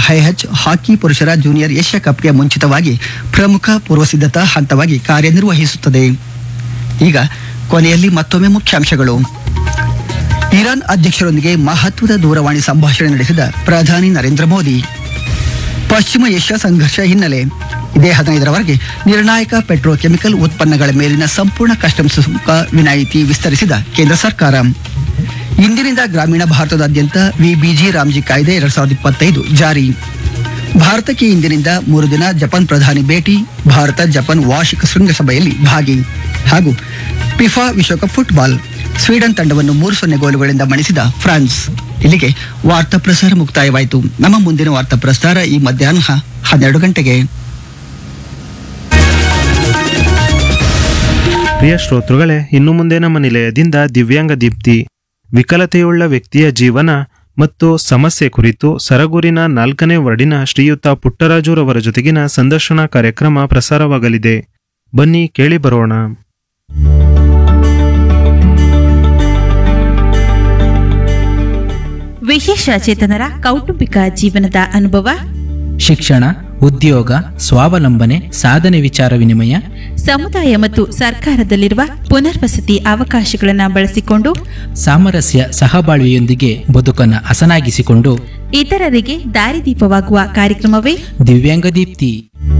ಹೈಹಚ್ ಹಾಕಿ ಪುರುಷರ junior Asia ಕಪ್ಗೆ ಮುಂಚಿತವಾಗಿ ಪ್ರಮುಖ ಪೂರ್ವಸಿದ್ಧತಾ ಹಂತವಾಗಿ ಕಾರ್ಯನಿರ್ವಹಿಸುತ್ತದೆ ಈಗ ಕೊನೆಯಲ್ಲಿ ಮತ್ತೊಮ್ಮೆ ಮುಖ್ಯಾಂಶಗಳು ಇರಾನ್ ಅಧ್ಯಕ್ಷರೊಂದಿಗೆ ಮಹತ್ವದ ದೂರವಾಣಿ ಸಂಭಾಷಣೆ ನಡೆಸಿದ ಪ್ರಧಾನಿ ನರೇಂದ್ರ ಮೋದಿ ಪಶ್ಚಿಮ ಏಷ್ಯಾ ಸಂಘರ್ಷ ಹಿನ್ನೆಲೆ ಇದೇ ಹದಿನೈದರವರೆಗೆ ನಿರ್ಣಾಯಕ ಪೆಟ್ರೋಕೆಮಿಕಲ್ ಉತ್ಪನ್ನಗಳ ಮೇಲಿನ ಸಂಪೂರ್ಣ ಕಸ್ಟಮ್ಸ್ ಸುಂಕ ವಿನಾಯಿತಿ ವಿಸ್ತರಿಸಿದ ಕೇಂದ್ರ ಸರ್ಕಾರ ಇಂದಿನಿಂದ ಗ್ರಾಮೀಣ ಭಾರತದಾದ್ಯಂತ ವಿಬಿಜಿ ರಾಮ್ಜಿ ಕಾಯ್ದೆ ಎರಡ್ ಸಾವಿರದ ಇಪ್ಪತ್ತೈದು ಜಾರಿ ಭಾರತಕ್ಕೆ ಇಂದಿನಿಂದ ಮೂರು ದಿನ ಜಪಾನ್ ಪ್ರಧಾನಿ ಭೇಟಿ ಭಾರತ ಜಪಾನ್ ವಾರ್ಷಿಕ ಶೃಂಗಸಭೆಯಲ್ಲಿ ಭಾಗಿ ಹಾಗೂ ಪಿಫಾ ವಿಶ್ವಕಪ್ ಫುಟ್ಬಾಲ್ ಸ್ವೀಡನ್ ತಂಡವನ್ನು ಮೂರು ಸೊನ್ನೆ ಗೋಲುಗಳಿಂದ ಮಣಿಸಿದ ಫ್ರಾನ್ಸ್ ಇಲ್ಲಿಗೆ ವಾರ್ತಾ ಪ್ರಸಾರ ಮುಕ್ತಾಯವಾಯಿತು ನಮ್ಮ ಮುಂದಿನ ವಾರ್ತಾ ಪ್ರಸಾರ ಈ ಮಧ್ಯಾಹ್ನ ಹನ್ನೆರಡು ಗಂಟೆಗೆ ಪ್ರಿಯ ಶ್ರೋತೃಗಳೇ ಇನ್ನು ಮುಂದೆ ನಮ್ಮ ನಿಲಯದಿಂದ ದಿವ್ಯಾಂಗ ದೀಪ್ತಿ ವಿಕಲತೆಯುಳ್ಳ ವ್ಯಕ್ತಿಯ ಜೀವನ ಮತ್ತು ಸಮಸ್ಯೆ ಕುರಿತು ಸರಗೂರಿನ ನಾಲ್ಕನೇ ವಾರ್ಡಿನ ಶ್ರೀಯುತ ಪುಟ್ಟರಾಜುರವರ ಜೊತೆಗಿನ ಸಂದರ್ಶನ ಕಾರ್ಯಕ್ರಮ ಪ್ರಸಾರವಾಗಲಿದೆ ಬನ್ನಿ ಕೇಳಿ ಬರೋಣ ವಿಶೇಷ ಚೇತನರ ಕೌಟುಂಬಿಕ ಜೀವನದ ಅನುಭವ ಶಿಕ್ಷಣ ಉದ್ಯೋಗ ಸ್ವಾವಲಂಬನೆ ಸಾಧನೆ ವಿಚಾರ ವಿನಿಮಯ ಸಮುದಾಯ ಮತ್ತು ಸರ್ಕಾರದಲ್ಲಿರುವ ಪುನರ್ವಸತಿ ಅವಕಾಶಗಳನ್ನು ಬಳಸಿಕೊಂಡು ಸಾಮರಸ್ಯ ಸಹಬಾಳ್ವೆಯೊಂದಿಗೆ ಬದುಕನ್ನು ಹಸನಾಗಿಸಿಕೊಂಡು ಇತರರಿಗೆ ದಾರಿದೀಪವಾಗುವ ಕಾರ್ಯಕ್ರಮವೇ ದಿವ್ಯಾಂಗ ದೀಪ್ತಿ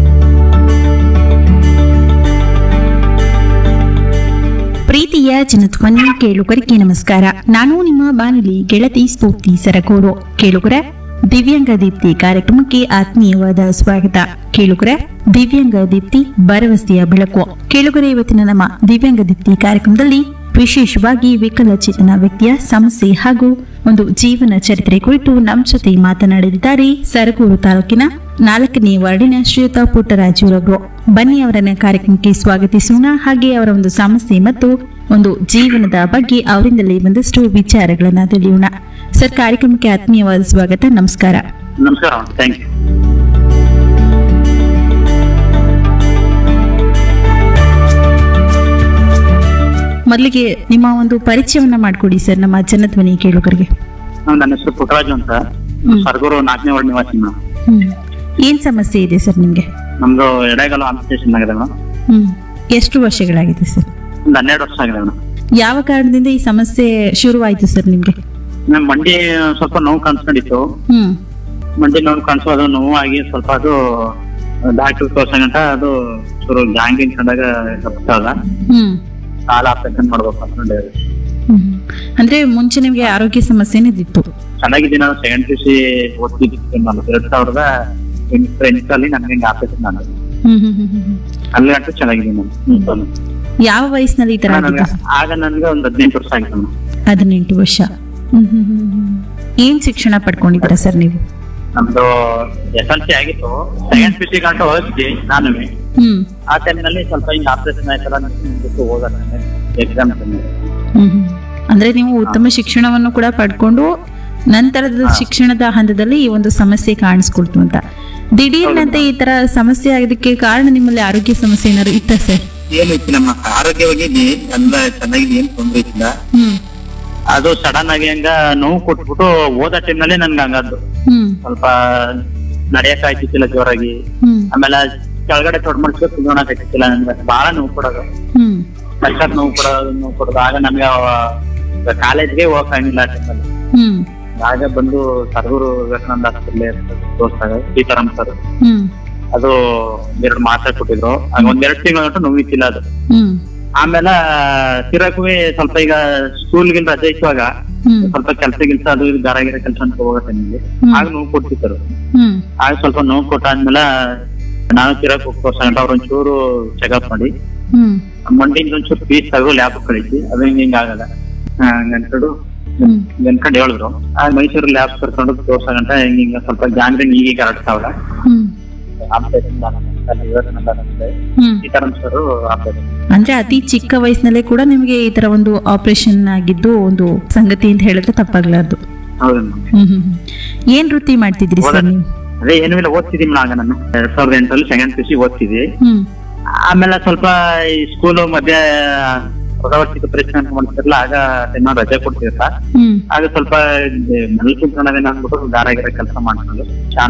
ಪ್ರೀತಿಯ ಜನಧ್ವನಿ ಕೇಳುಗರಿಗೆ ನಮಸ್ಕಾರ ನಾನು ನಿಮ್ಮ ಬಾನುಲಿ ಗೆಳತಿ ಸ್ಫೂರ್ತಿ ಸರಗೂರು ಕೇಳುಗರ ದಿವ್ಯಾಂಗ ದೀಪ್ತಿ ಕಾರ್ಯಕ್ರಮಕ್ಕೆ ಆತ್ಮೀಯವಾದ ಸ್ವಾಗತ ಕೇಳುಗರ ದಿವ್ಯಾಂಗ ದೀಪ್ತಿ ಭರವಸೆಯ ಬೆಳಕು ಕೇಳುಗರ ಇವತ್ತಿನ ನಮ್ಮ ದಿವ್ಯಾಂಗ ದೀಪ್ತಿ ಕಾರ್ಯಕ್ರಮದಲ್ಲಿ ವಿಶೇಷವಾಗಿ ವಿಕಲಚೇತನ ವ್ಯಕ್ತಿಯ ಸಮಸ್ಯೆ ಹಾಗೂ ಒಂದು ಜೀವನ ಚರಿತ್ರೆ ಕುರಿತು ನಮ್ಮ ಜೊತೆ ಮಾತನಾಡಲಿದ್ದಾರೆ ಸರಗೂರು ತಾಲೂಕಿನ ನಾಲ್ಕನೇ ವಾರ್ಡಿನ ಶ್ರೀಯುತ ಪುಟ್ಟರಾಜುರವರು ಬನ್ನಿ ಅವರನ್ನ ಕಾರ್ಯಕ್ರಮಕ್ಕೆ ಸ್ವಾಗತಿಸೋಣ ಹಾಗೆ ಅವರ ಒಂದು ಸಮಸ್ಯೆ ಮತ್ತು ಒಂದು ಜೀವನದ ಬಗ್ಗೆ ಅವರಿಂದಲೇ ಒಂದಷ್ಟು ವಿಚಾರಗಳನ್ನ ತಿಳಿಯೋಣ ಸರ್ ಕಾರ್ಯಕ್ರಮಕ್ಕೆ ಆತ್ಮೀಯವಾದ ಸ್ವಾಗತ ನಮಸ್ಕಾರ ನಮಸ್ಕಾರ ಥ್ಯಾಂಕ್ ಯು ಮೊದಲಿಗೆ ನಿಮ್ಮ ಒಂದು ಪರಿಚಯವನ್ನ ಮಾಡಿಕೊಡಿ ಸರ್ ನಮ್ಮ ಜನಧ್ವನಿ ಕೇಳುಗರಿಗೆ ನನ್ನ ಹೆಸರು ಪುಟ್ಟರಾಜು ಅಂತ ಸರ್ಗೂರು ನಾಲ್ಕನೇ ವಾರ್ಡ್ ನಿವಾಸಿ ಮೇಡಮ್ ಹ್ಮ್ ಏನ್ ಸಮಸ್ಯೆ ಇದೆ ಸರ್ ನಿಮ್ಗೆ ನಮ್ದು ಎಡೆಗಾಲ ಆಂಪಿಟೇಷನ್ ಆಗಿದೆ ಮೇಡಮ್ ಹ್ಮ್ ಎಷ್ಟು ವರ್ಷಗಳಾಗಿದೆ ಸರ್ ಒಂದು ಹನ್ನೆರಡು ವರ್ಷ ಆಗಿದೆ ಮೇಡಮ್ ಯಾವ ಕಾರಣದಿಂದ ಈ ಸಮಸ್ಯೆ ಶುರುವಾಯ್ತು ಸರ್ ನಿಮ್ಗೆ ನಮ್ಮ ಮಂಡಿ ಸ್ವಲ್ಪ ನೋವು ಕಾಣಿಸ್ಕೊಂಡಿತ್ತು ಹ್ಮ್ ಮಂಡಿ ನೋವು ಕಾಣಿಸೋ ಅದು ನೋವು ಆಗಿ ಸ್ವಲ್ಪ ಅದು ಡಾಕ್ಟರ್ ತೋರ್ಸಂಗಂಟ ಅದು ಶುರು ಜಾಂಗಿಂಗ್ ಕಂಡಾಗ ತಪ್ಪಿಸಲ್ಲ ಹ್ಮ್ ಕಾಲ ಆಪರೇಷನ್ ಮಾಡ್ಬೇಕು ಅನ್ಕೊಂಡೆ ಹ್ಮ್. ಅಂದ್ರೆ ಮುಂಚೆ ನಿಮ್ಗೆ ಆರೋಗ್ಯ ಸಮಸ್ಯೆನೇ ಇದ್ದಿತ್ತು ಚೆನ್ನಾಗಿದ್ದೀನಿ ನಾನು ಸೆಕೆಂಡ್ ಪಿ ಸಿ ಓದ್ತಿದ್ದೆ ನಾನು ಎರಡ್ ಸಾವಿರದ ಎಂಟು ಎಂಟರಲ್ಲಿ ನನ್ಗೆ ಆಪರೇಷನ್ ಆಗಿದೆ ಹ್ಮ್ ಹ್ಮ್ ಹ್ಮ್ ಹ್ಮ್ ಹ್ಮ್. ಅಲ್ಲಿ ಗಂಟು ಚೆನ್ನಾಗಿದ್ದೀನಿ ನಾನು ಯಾವ ವಯಸ್ಸಿನಲ್ಲಿ ಈ ತರ ನನಗೆ ಆಗಿತ್ತು ಆಗ ನನ್ಗೆ ಒಂದು ಹದಿನೆಂಟು ವರ್ಷ ಆಗಿತ್ತು ಮೇಡಮ್ ಹದಿನೆಂಟು ವರ್ಷ ಹ್ಮ್ ಹ್ಮ್ ಹ್ಮ್ ಹ್ಮ್. ಏನ್ ಶಿಕ್ಷಣ ಪಡ್ಕೊಂಡಿದ್ದೀರಾ ಸರ್ ನೀವು ನಮ್ದು ಎಸ್ ಎಲ್ ಸಿ ಆಗಿತ್ತು ಸೆಕೆಂಡ್ ಪಿ ಸಿ ಗಂಟೆ ಓದಿದ್ವಿ ನಾನು ಹ್ಮ್ ಆ ಟೈಮ್ನಲ್ಲಿ ಸ್ವಲ್ಪ ಹಿಂಗ್ ಆಪರೇಷನ್ ಆಯ್ತಲ್ಲ ಬಿಟ್ಟು ಹೋಗೋಣ ಎಕ್ಸಾಮ್ ಹ್ಮ್ ಹ್ಮ್. ಅಂದ್ರೆ ನೀವು ಉತ್ತಮ ಶಿಕ್ಷಣವನ್ನು ಕೂಡ ಪಡ್ಕೊಂಡು ನಂತರದ ಶಿಕ್ಷಣದ ಹಂತದಲ್ಲಿ ಈ ಒಂದು ಸಮಸ್ಯೆ ಕಾಣಿಸ್ಕೊಳ್ತು ಅಂತ ದಿಢೀರ್ನಂತೆ ಈ ತರ ಸಮಸ್ಯೆ ಆಗೋದಕ್ಕೆ ಕಾರಣ ನಿಮ್ಮಲ್ಲಿ ಆರೋಗ್ಯ ಸಮಸ್ಯೆ ಏನಾದ್ರು ಇತ್ತ ಸರ್ ಏನು ಇತ್ತು ನಮ್ಮ ಆರೋಗ್ಯವಾಗಿ ಎಲ್ಲ ಚೆನ್ನಾಗಿ ಏನ್ ತೊಂದ್ರೆ ಇತ್ತಿಲ್ಲ ಹ್ಮ್ ಅದು ಸಡನ್ ಆಗಿ ಹಂಗ ನೋವು ಕೊಟ್ಬಿಟ್ಟು ಓದೋ ಟೈಮ್ನಲ್ಲಿ ನನ್ಗೆ ಹಂಗದ್ದು ಹ್ಮ್ ಸ್ವಲ್ಪ ನಡೆಯಕ್ ಆಯ್ತಿತ್ತಿಲ್ಲ ಜೋರಾಗಿ ಹ್ಮ್ ಆಮೇಲೆ ಕೆಳಗಡೆ ತೊಡ್ ಮಾಡ್ಸ್ಕೊಂಡು ಕುಂದ್ರೋಣಕ್ ಆಯ್ತಿತ್ತಿಲ್ಲ ನನ್ಗೆ ಬಹಳ ನೋವು ಕೊಡೋದು ಹ್ಮ್ ಸಖತ್ ನೋವು ಕೊಡೋದು ನೋವು ಕೊಡೋದು ಆಗ ನಮ್ಗೆ ಕಾಲೇಜ್ಗೆ ಹೋಗಕ್ಕಾಗಿಲ್ಲ ಆ ಟೈಮಲ್ಲಿ ಹ್ಮ್ ಆಗ ಬಂದು ಸರ್ಗೂರು ವಿವೇಕಾನಂದ ಆಸ್ಪತ್ರೆ ತೋರಿಸಿದಾಗ ಸೀತಾರಾಮ್ ಸರ್ ಹ್ಮ್ ಅದು ಎರಡು ಮಾತ್ರೆ ಕೊಟ್ಟಿದ್ರು ಆಗ ಒಂದ್ ಎರಡು ತಿಂಗಳ ಗಂಟು ನೋವಿತ್ತಿಲ್ಲ ಅದು ಹ್ಮ್ ಆಮೇಲೆ ತಿರಕ್ಕೂ ಸ್ವಲ್ಪ ಈಗ ಸ್ಕೂಲ್ಗಿಂತ ರಜೆ ಇರುವಾಗ ಹ್ಮ್ ಸ್ವಲ್ಪ ಕೆಲಸ ಗಿಲ್ಸ ಅದು ಇದು ಗಾರ ಗಿರ ಕೆಲಸ ಅಂತ ಹೋಗೋ ಟೈಮಲ್ಲಿ ಹ್ಮ್. ಆಗ ನೋವು ಕೊಡ್ತಿದ್ರು ಹ್ಮ್ ಆಗ ಸ್ವಲ್ಪ ನೋವು ಕೊಟ್ಟಾದ್ಮೇಲೆ ನಾನು ತಿರಕ್ ತೋರ್ಸಂಟ ಅವ್ರ ಒಂಚೂರು ಚೆಕಪ್ ಮಾಡಿ ಹ್ಮ್ ಮಂಡಿಂದ ಒಂಚೂರು ಪೀಸ್ ತಗೋ ಲ್ಯಾಬ್ ಕಳಿಸಿ ಅದು ಹಿಂಗ ಹಿಂಗ ಆಗಲ್ಲ ಗಂಟಡು ಹ್ಮ್ ಗನ್ಕಂಡ್ ಹೇಳಿದ್ರು ಆ ಮೈಸೂರು ಲ್ಯಾಬ್ ಕರ್ಕೊಂಡು ತೋರ್ಸಂಟ ಹಿಂಗ ಹಿಂಗ ಸ್ವಲ್ಪ ಜಾಂಗ್ರಿನ್ ಈಗೀಗ ಹರಡ್ತಾವಲ್ಲ ಹ್ಮ್ ಆಪರೇಷನ್ ಹ್ಮ್ ಸೀತಾರಾಮ್ ಸರ್ ಆಪರೇಷನ್ ಅಂದ್ರೆ ಅತಿ ಚಿಕ್ಕ ವಯಸ್ಸಿನಲ್ಲೇ ಕೂಡ ನಿಮ್ಗೆ ಈ ತರ ಒಂದು ಆಪರೇಷನ್ ಆಗಿದ್ದು ಒಂದು ಸಂಗತಿ ಅಂತ ಹೇಳಿದ್ರೆ ತಪ್ಪಾಗ್ಲಾರ್ದು ಹೌದು ಹ್ಮ್ ಹ್ಮ್ ಹ್ಮ್. ಏನ್ ವೃತ್ತಿ ಮಾಡ್ತಿದ್ರಿ ಸರ್ ನೀವು ಅದೇ ಏನು ಇಲ್ಲ ಓದ್ತಿದ್ದೀನಿ ಆಗ ನಾನು ಎರಡ್ ಸಾವಿರದ ಎಂಟರಲ್ಲಿ ಸೆಕೆಂಡ್ ಪಿ ಸಿ ಓದ್ತಿದ್ದೆ ಹ್ಮ್ ಆಮೇಲೆ ಸ್ವಲ್ಪ ಈ ಸ್ಕೂಲು ಮಧ್ಯೆ ಪ್ರದವರ್ತಿಕ ಪರೀಕ್ಷೆ ಅಂತ ಮಾಡ್ತಿರಲ್ಲ ಆಗ ಇನ್ನೂ ರಜೆ ಕೊಡ್ತಿರ್ತ ಹ್ಮ್ ಆಗ ಸ್ವಲ್ಪ ಮನೇಲಿ ಕುತ್ಕೊಂಡೇನ ಅಂದ್ಬಿಟ್ಟು ದಾರ ಗಿರ ಕೆಲಸ ಮಾಡ್ಕೊಂಡು